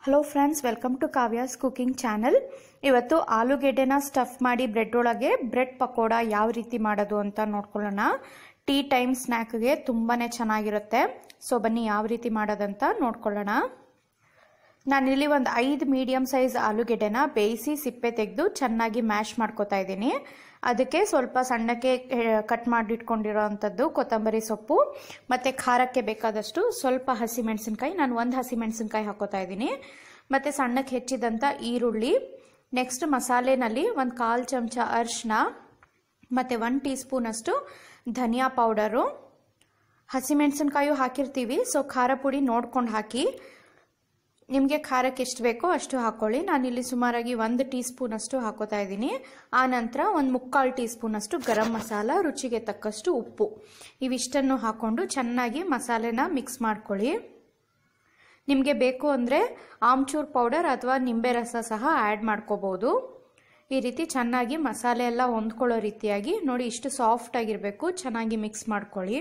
hello friends welcome to Kavya's cooking channel ಇವತ್ತು ಆಲೂಗೆಡ್ಡೆನ stuff ಮಾಡಿ ಬ್ರೆಡ್ ಒಳಗೆ ಬ್ರೆಡ್ ಪಕೋಡ ಯಾವ ರೀತಿ ಮಾಡೋದು ಅಂತ ನೋಡ್ಕೊಳ್ಳೋಣ ಟೀ ಟೈಮ್ ಸ್ನ್ಯಾಕ್ಗೆ ತುಂಬಾ ಚೆನ್ನಾಗಿರುತ್ತೆ ಸೊ ಬನ್ನಿ ಯಾವ ರೀತಿ ಮಾಡೋದಂತ ನೋಡ್ಕೊಳ್ಳೋಣ ನಾನಿಲ್ಲಿ ಒಂದು ಐದು ಮೀಡಿಯಮ್ ಸೈಜ್ ಆಲೂಗೆಡ್ಡೆನ ಬೇಯಿಸಿ ಸಿಪ್ಪೆ ತೆಗೆದು ಚೆನ್ನಾಗಿ ಮ್ಯಾಶ್ ಮಾಡ್ಕೋತಾ ಇದ್ದೀನಿ ಅದಕ್ಕೆ ಸ್ವಲ್ಪ ಸಣ್ಣಕ್ಕೆ ಕಟ್ ಮಾಡಿಟ್ಕೊಂಡಿರೋ ಅಂಥದ್ದು ಕೊತ್ತಂಬರಿ ಸೊಪ್ಪು ಮತ್ತು ಖಾರಕ್ಕೆ ಬೇಕಾದಷ್ಟು ಸ್ವಲ್ಪ ಹಸಿಮೆಣಸಿನ್ಕಾಯಿ ನಾನು ಒಂದು ಹಸಿಮೆಣಸಿನ್ಕಾಯಿ ಹಾಕೋತಾ ಇದ್ದೀನಿ ಮತ್ತು ಸಣ್ಣಕ್ಕೆ ಹೆಚ್ಚಿದಂಥ ಈರುಳ್ಳಿ ನೆಕ್ಸ್ಟ್ ಮಸಾಲೆನಲ್ಲಿ ಒಂದು ಕಾಲು ಚಮಚ ಅರಿಶಿನ ಮತ್ತು ಒನ್ ಟೀ ಸ್ಪೂನಷ್ಟು ಧನಿಯಾ ಪೌಡರು ಹಸಿಮೆಣಸಿನ್ಕಾಯು ಹಾಕಿರ್ತೀವಿ ಸೊ ಖಾರ ಪುಡಿ ನೋಡ್ಕೊಂಡು ಹಾಕಿ ನಿಮಗೆ ಖಾರಕ್ಕೆ ಎಷ್ಟು ಬೇಕೋ ಅಷ್ಟು ಹಾಕ್ಕೊಳ್ಳಿ ನಾನಿಲ್ಲಿ ಸುಮಾರಾಗಿ ಒಂದು ಟೀ ಸ್ಪೂನಷ್ಟು ಹಾಕೋತಾ ಇದ್ದೀನಿ ಆ ನಂತರ ಒಂದು ಮುಕ್ಕಾಲು ಟೀ ಸ್ಪೂನಷ್ಟು ಗರಂ ಮಸಾಲ ರುಚಿಗೆ ತಕ್ಕಷ್ಟು ಉಪ್ಪು ಇವಿಷ್ಟನ್ನು ಹಾಕ್ಕೊಂಡು ಚೆನ್ನಾಗಿ ಮಸಾಲೆನ ಮಿಕ್ಸ್ ಮಾಡ್ಕೊಳ್ಳಿ ನಿಮಗೆ ಬೇಕು ಅಂದರೆ ಆಮ್ಚೂರ್ ಪೌಡರ್ ಅಥವಾ ನಿಂಬೆ ರಸ ಸಹ ಆ್ಯಡ್ ಮಾಡ್ಕೋಬೋದು ಈ ರೀತಿ ಚೆನ್ನಾಗಿ ಮಸಾಲೆ ಎಲ್ಲ ಹೊಂದ್ಕೊಳ್ಳೋ ರೀತಿಯಾಗಿ ನೋಡಿ ಇಷ್ಟು ಸಾಫ್ಟ್ ಆಗಿರಬೇಕು ಚೆನ್ನಾಗಿ ಮಿಕ್ಸ್ ಮಾಡ್ಕೊಳ್ಳಿ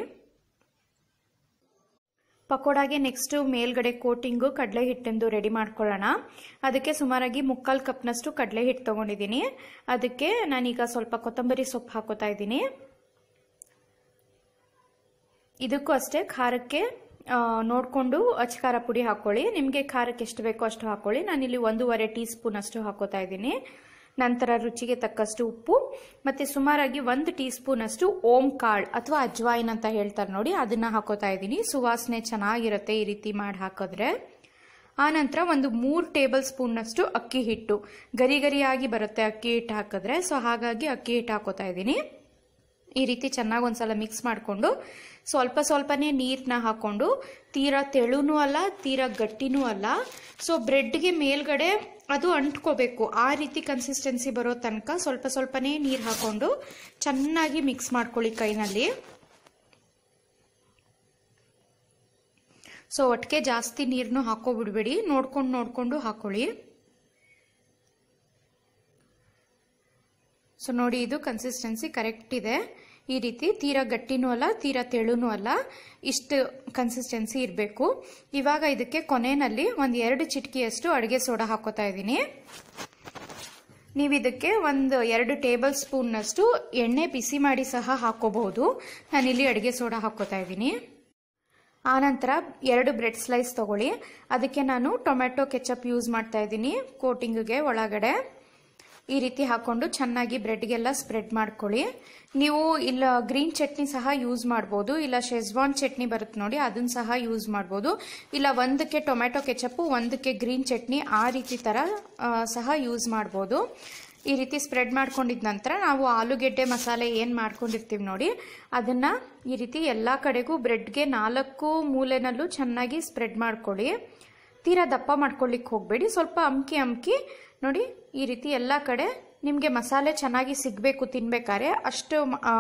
ಪಕೋಡಾಗೆ ನೆಕ್ಸ್ಟು ಮೇಲ್ಗಡೆ ಕೋಟಿಂಗು ಕಡಲೆ ಹಿಟ್ಟೆಂದು ರೆಡಿ ಮಾಡ್ಕೊಳ್ಳೋಣ ಅದಕ್ಕೆ ಸುಮಾರಾಗಿ ಮುಕ್ಕಾಲು ಕಪ್ನಷ್ಟು ಕಡಲೆ ಹಿಟ್ಟು ತೊಗೊಂಡಿದ್ದೀನಿ ಅದಕ್ಕೆ ನಾನೀಗ ಸ್ವಲ್ಪ ಕೊತ್ತಂಬರಿ ಸೊಪ್ಪು ಹಾಕೋತಾ ಇದ್ದೀನಿ ಇದಕ್ಕೂ ಅಷ್ಟೇ ಖಾರಕ್ಕೆ ನೋಡಿಕೊಂಡು ಅಚ್ಕಾರ ಪುಡಿ ಹಾಕ್ಕೊಳ್ಳಿ ನಿಮಗೆ ಖಾರಕ್ಕೆ ಎಷ್ಟು ಬೇಕೋ ಅಷ್ಟು ಹಾಕ್ಕೊಳ್ಳಿ ನಾನಿಲ್ಲಿ ಒಂದೂವರೆ ಟೀ ಸ್ಪೂನ್ ಅಷ್ಟು ಹಾಕೋತಾ ಇದ್ದೀನಿ ನಂತರ ರುಚಿಗೆ ತಕ್ಕಷ್ಟು ಉಪ್ಪು ಮತ್ತು ಸುಮಾರಾಗಿ ಒಂದು ಟೀ ಸ್ಪೂನ್ ಅಷ್ಟು ಓಂ ಕಾಳು ಅಥವಾ ಅಜ್ವಾಯಿನ್ ಅಂತ ಹೇಳ್ತಾರೆ ನೋಡಿ ಅದನ್ನು ಹಾಕೋತಾ ಇದ್ದೀನಿ ಸುವಾಸನೆ ಚೆನ್ನಾಗಿರುತ್ತೆ ಈ ರೀತಿ ಮಾಡಿ ಹಾಕಿದ್ರೆ ಆನಂತರ ಒಂದು ಮೂರು ಟೇಬಲ್ ಸ್ಪೂನ್ನಷ್ಟು ಅಕ್ಕಿ ಹಿಟ್ಟು ಗರಿ ಗರಿಯಾಗಿ ಬರುತ್ತೆ ಅಕ್ಕಿ ಹಿಟ್ಟು ಹಾಕಿದ್ರೆ ಸೊ ಹಾಗಾಗಿ ಅಕ್ಕಿ ಹಿಟ್ಟು ಹಾಕೋತಾ ಇದ್ದೀನಿ ಈ ರೀತಿ ಚೆನ್ನಾಗಿ ಒಂದ್ಸಲ ಮಿಕ್ಸ್ ಮಾಡಿಕೊಂಡು ಸ್ವಲ್ಪ ಸ್ವಲ್ಪನೇ ನೀರನ್ನ ಹಾಕ್ಕೊಂಡು ತೀರಾ ತೆಳುನೂ ಅಲ್ಲ ತೀರಾ ಗಟ್ಟಿನೂ ಅಲ್ಲ ಸೊ ಬ್ರೆಡ್ಗೆ ಮೇಲ್ಗಡೆ ಅದು ಅಂಟ್ಕೋಬೇಕು ಆ ರೀತಿ ಕನ್ಸಿಸ್ಟೆನ್ಸಿ ಬರೋ ತನಕ ಸ್ವಲ್ಪ ಸ್ವಲ್ಪನೇ ನೀರು ಹಾಕ್ಕೊಂಡು ಚೆನ್ನಾಗಿ ಮಿಕ್ಸ್ ಮಾಡ್ಕೊಳ್ಳಿ ಕೈನಲ್ಲಿ ಸೊ ಒಟ್ಟಿಗೆ ಜಾಸ್ತಿ ನೀರನ್ನು ಹಾಕೋಬಿಡ್ಬೇಡಿ ನೋಡ್ಕೊಂಡು ನೋಡಿಕೊಂಡು ಹಾಕೊಳ್ಳಿ ಸೊ ನೋಡಿ ಇದು ಕನ್ಸಿಸ್ಟೆನ್ಸಿ ಕರೆಕ್ಟ್ ಇದೆ ಈ ರೀತಿ ತೀರಾ ಗಟ್ಟಿನೂ ಅಲ್ಲ ತೀರಾ ತೆಳುನೂ ಅಲ್ಲ ಇಷ್ಟು ಕನ್ಸಿಸ್ಟೆನ್ಸಿ ಇರಬೇಕು ಇವಾಗ ಇದಕ್ಕೆ ಕೊನೆಯಲ್ಲಿ ಒಂದು ಎರಡು ಚಿಟಕಿಯಷ್ಟು ಅಡುಗೆ ಸೋಡಾ ಹಾಕೋತಾ ಇದ್ದೀನಿ ನೀವು ಇದಕ್ಕೆ ಒಂದು ಎರಡು ಟೇಬಲ್ ಸ್ಪೂನ್ನಷ್ಟು ಎಣ್ಣೆ ಬಿಸಿ ಮಾಡಿ ಸಹ ಹಾಕೋಬಹುದು ನಾನಿಲ್ಲಿ ಅಡುಗೆ ಸೋಡಾ ಹಾಕೋತಾ ಇದ್ದೀನಿ ಆನಂತರ ಎರಡು ಬ್ರೆಡ್ ಸ್ಲೈಸ್ ತಗೊಳ್ಳಿ ಅದಕ್ಕೆ ನಾನು ಟೊಮೆಟೊ ಕೆಚಪ್ ಯೂಸ್ ಮಾಡ್ತಾ ಇದ್ದೀನಿ ಕೋಟಿಂಗ್ಗೆ ಒಳಗಡೆ ಈ ರೀತಿ ಹಾಕೊಂಡು ಚೆನ್ನಾಗಿ ಬ್ರೆಡ್ಗೆಲ್ಲ ಸ್ಪ್ರೆಡ್ ಮಾಡ್ಕೊಳ್ಳಿ ನೀವು ಇಲ್ಲ ಗ್ರೀನ್ ಚಟ್ನಿ ಸಹ ಯೂಸ್ ಮಾಡ್ಬೋದು ಇಲ್ಲ ಶೆಜ್ವಾನ್ ಚಟ್ನಿ ಬರುತ್ತೆ ನೋಡಿ ಅದನ್ನ ಸಹ ಯೂಸ್ ಮಾಡ್ಬೋದು ಇಲ್ಲ ಒಂದಕ್ಕೆ ಟೊಮೆಟೊ ಕೆಚಪ್ಪು ಒಂದಕ್ಕೆ ಗ್ರೀನ್ ಚಟ್ನಿ ಆ ರೀತಿ ಥರ ಸಹ ಯೂಸ್ ಮಾಡ್ಬೋದು ಈ ರೀತಿ ಸ್ಪ್ರೆಡ್ ಮಾಡ್ಕೊಂಡಿದ ನಂತರ ನಾವು ಆಲೂಗೆಡ್ಡೆ ಮಸಾಲೆ ಏನು ಮಾಡ್ಕೊಂಡಿರ್ತೀವಿ ನೋಡಿ ಅದನ್ನು ಈ ರೀತಿ ಎಲ್ಲ ಕಡೆಗೂ ಬ್ರೆಡ್ಗೆ ನಾಲ್ಕು ಮೂಲೆನಲ್ಲೂ ಚೆನ್ನಾಗಿ ಸ್ಪ್ರೆಡ್ ಮಾಡ್ಕೊಳ್ಳಿ ತೀರಾ ದಪ್ಪ ಮಾಡ್ಕೊಳ್ಳಿಕ್ಕೆ ಹೋಗಬೇಡಿ ಸ್ವಲ್ಪ ಅಮ್ಕಿ ಅಮ್ಕಿ ನೋಡಿ ಈ ರೀತಿ ಎಲ್ಲ ಕಡೆ ನಿಮಗೆ ಮಸಾಲೆ ಚೆನ್ನಾಗಿ ಸಿಗಬೇಕು ತಿನ್ಬೇಕಾದ್ರೆ ಅಷ್ಟು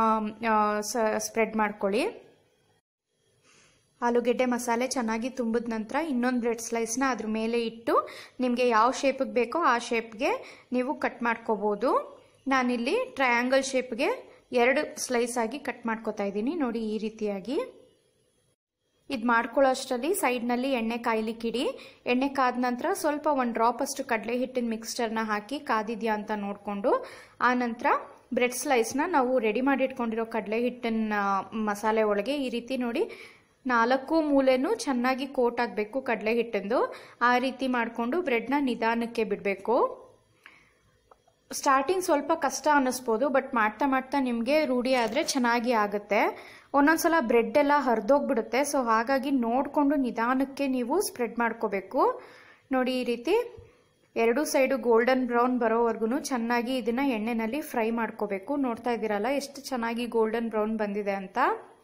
ಸ್ಪ್ರೆಡ್ ಮಾಡ್ಕೊಳ್ಳಿ ಆಲೂಗೆಡ್ಡೆ ಮಸಾಲೆ ಚೆನ್ನಾಗಿ ತುಂಬಿದ ನಂತರ ಇನ್ನೊಂದು ಬ್ರೆಡ್ ಸ್ಲೈಸ್ನ ಅದ್ರ ಮೇಲೆ ಇಟ್ಟು ನಿಮಗೆ ಯಾವ ಶೇಪಿಗೆ ಬೇಕೋ ಆ ಶೇಪ್ಗೆ ನೀವು ಕಟ್ ಮಾಡ್ಕೋಬೋದು ನಾನಿಲ್ಲಿ ಟ್ರಯಾಂಗಲ್ ಶೇಪ್ಗೆ ಎರಡು ಸ್ಲೈಸ್ ಆಗಿ ಕಟ್ ಮಾಡ್ಕೋತಾ ಇದ್ದೀನಿ ನೋಡಿ ಈ ರೀತಿಯಾಗಿ ಇದು ಮಾಡ್ಕೊಳ್ಳೋ ಅಷ್ಟರಲ್ಲಿ ಸೈಡ್ನಲ್ಲಿ ಎಣ್ಣೆ ಕಾಯ್ಲಿಕ್ಕಿಡಿ ಎಣ್ಣೆ ಕಾದ ನಂತರ ಸ್ವಲ್ಪ ಒಂದು ಡ್ರಾಪ್ ಅಷ್ಟು ಕಡಲೆ ಹಿಟ್ಟಿನ ಮಿಕ್ಸ್ಚರ್ನ ಹಾಕಿ ಕಾದಿದೆಯಾ ಅಂತ ನೋಡಿಕೊಂಡು ಆ ನಂತರ ಬ್ರೆಡ್ ಸ್ಲೈಸ್ನ ನಾವು ರೆಡಿ ಮಾಡಿಟ್ಕೊಂಡಿರೋ ಕಡಲೆ ಹಿಟ್ಟಿನ ಮಸಾಲೆ ಒಳಗೆ ಈ ರೀತಿ ನೋಡಿ ನಾಲ್ಕು ಮೂಲೆನೂ ಚೆನ್ನಾಗಿ ಕೋಟ್ ಆಗಬೇಕು ಕಡಲೆ ಹಿಟ್ಟಿಂದು ಆ ರೀತಿ ಮಾಡಿಕೊಂಡು ಬ್ರೆಡ್ನ ನಿಧಾನಕ್ಕೆ ಬಿಡಬೇಕು ಸ್ಟಾರ್ಟಿಂಗ್ ಸ್ವಲ್ಪ ಕಷ್ಟ ಅನ್ನಿಸ್ಬೋದು ಬಟ್ ಮಾಡ್ತಾ ಮಾಡ್ತಾ ನಿಮಗೆ ರೂಢಿ ಆದರೆ ಚೆನ್ನಾಗಿ ಆಗುತ್ತೆ ಒಂದೊಂದ್ಸಲ ಬ್ರೆಡ್ ಎಲ್ಲ ಹರಿದೋಗ್ಬಿಡುತ್ತೆ ಸೊ ಹಾಗಾಗಿ ನೋಡಿಕೊಂಡು ನಿಧಾನಕ್ಕೆ ನೀವು ಸ್ಪ್ರೆಡ್ ಮಾಡ್ಕೋಬೇಕು ನೋಡಿ ಈ ರೀತಿ ಎರಡೂ ಸೈಡು ಗೋಲ್ಡನ್ ಬ್ರೌನ್ ಬರೋವರೆಗೂ ಚೆನ್ನಾಗಿ ಇದನ್ನು ಎಣ್ಣೆನಲ್ಲಿ ಫ್ರೈ ಮಾಡ್ಕೋಬೇಕು ನೋಡ್ತಾ ಇದ್ದೀರಲ್ಲ ಎಷ್ಟು ಚೆನ್ನಾಗಿ ಗೋಲ್ಡನ್ ಬ್ರೌನ್ ಬಂದಿದೆ ಅಂತ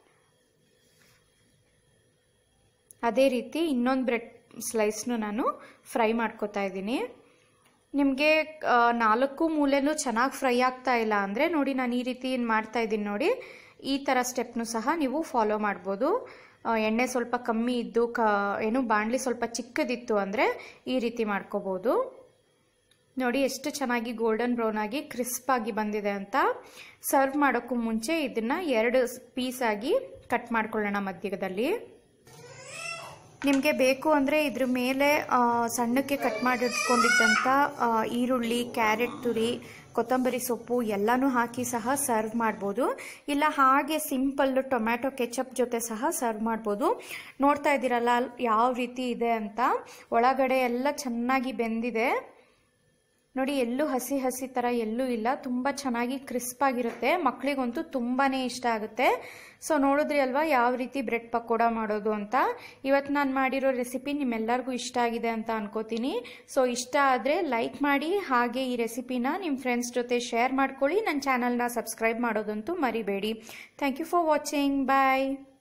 ಅದೇ ರೀತಿ ಇನ್ನೊಂದು ಬ್ರೆಡ್ ಸ್ಲೈಸ್ನು ನಾನು ಫ್ರೈ ಮಾಡ್ಕೋತಾ ಇದ್ದೀನಿ ನಿಮಗೆ ನಾಲ್ಕು ಮೂಲೆನೂ ಚೆನ್ನಾಗಿ ಫ್ರೈ ಆಗ್ತಾ ಇಲ್ಲ ಅಂದರೆ ನೋಡಿ ನಾನು ಈ ರೀತಿ ಮಾಡ್ತಾ ಇದ್ದೀನಿ ನೋಡಿ ಈ ಥರ ಸ್ಟೆಪ್ನು ಸಹ ನೀವು ಫಾಲೋ ಮಾಡ್ಬೋದು ಎಣ್ಣೆ ಸ್ವಲ್ಪ ಕಮ್ಮಿ ಇದ್ದು ಕ ಏನು ಬಾಣಲಿ ಸ್ವಲ್ಪ ಚಿಕ್ಕದಿತ್ತು ಅಂದರೆ ಈ ರೀತಿ ಮಾಡ್ಕೋಬೋದು ನೋಡಿ ಎಷ್ಟು ಚೆನ್ನಾಗಿ ಗೋಲ್ಡನ್ ಬ್ರೌನ್ ಆಗಿ ಕ್ರಿಸ್ಪ್ ಆಗಿ ಬಂದಿದೆ ಅಂತ ಸರ್ವ್ ಮಾಡೋಕ್ಕೂ ಮುಂಚೆ ಇದನ್ನು ಎರಡು ಪೀಸ್ ಆಗಿ ಕಟ್ ಮಾಡ್ಕೊಳ್ಳೋಣ ಮಧ್ಯದಲ್ಲಿ ನಿಮಗೆ ಬೇಕು ಅಂದರೆ ಇದ್ರ ಮೇಲೆ ಆ, ಸಣ್ಣಕ್ಕೆ ಕಟ್ ಮಾಡಿಟ್ಕೊಂಡಿದ್ದಂಥ ಆ, ಈರುಳ್ಳಿ ಕ್ಯಾರೆಟ್ ತುರಿ ಕೊತ್ತಂಬರಿ ಸೊಪ್ಪು ಎಲ್ಲನೂ ಹಾಕಿ ಸಹ ಸರ್ವ್ ಮಾಡ್ಬೋದು ಇಲ್ಲ ಹಾಗೆ ಸಿಂಪಲ್ ಟೊಮ್ಯಾಟೊ ಕೆಚಪ್ ಜೊತೆ ಸಹ ಸರ್ವ್ ಮಾಡ್ಬೋದು ನೋಡ್ತಾ ಇದ್ದೀರಲ್ಲ ಯಾವ ರೀತಿ ಇದೆ ಅಂತ ಒಳಗಡೆ ಎಲ್ಲ ಚೆನ್ನಾಗಿ ಬೆಂದಿದೆ ನೋಡಿ ಎಲ್ಲೂ ಹಸಿ ಹಸಿ ಥರ ಎಲ್ಲೂ ಇಲ್ಲ ತುಂಬ ಚೆನ್ನಾಗಿ ಕ್ರಿಸ್ಪ್ ಆಗಿರುತ್ತೆ ಮಕ್ಕಳಿಗಂತೂ ತುಂಬಾ ಇಷ್ಟ ಆಗುತ್ತೆ ಸೊ ನೋಡಿದ್ರಿ ಅಲ್ವಾ ಯಾವ ರೀತಿ ಬ್ರೆಡ್ ಪಕೋಡ ಮಾಡೋದು ಅಂತ ಇವತ್ತು ನಾನು ಮಾಡಿರೋ ರೆಸಿಪಿ ನಿಮ್ಮೆಲ್ಲರಿಗೂ ಇಷ್ಟ ಆಗಿದೆ ಅಂತ ಅನ್ಕೋತೀನಿ ಸೊ ಇಷ್ಟ ಆದರೆ ಲೈಕ್ ಮಾಡಿ ಹಾಗೆ ಈ ರೆಸಿಪಿನ ನಿಮ್ಮ ಫ್ರೆಂಡ್ಸ್ ಜೊತೆ ಶೇರ್ ಮಾಡ್ಕೊಳ್ಳಿ ನನ್ನ ಚಾನಲ್ನ ಸಬ್ಸ್ಕ್ರೈಬ್ ಮಾಡೋದಂತೂ ಮರಿಬೇಡಿ thank you for watching bye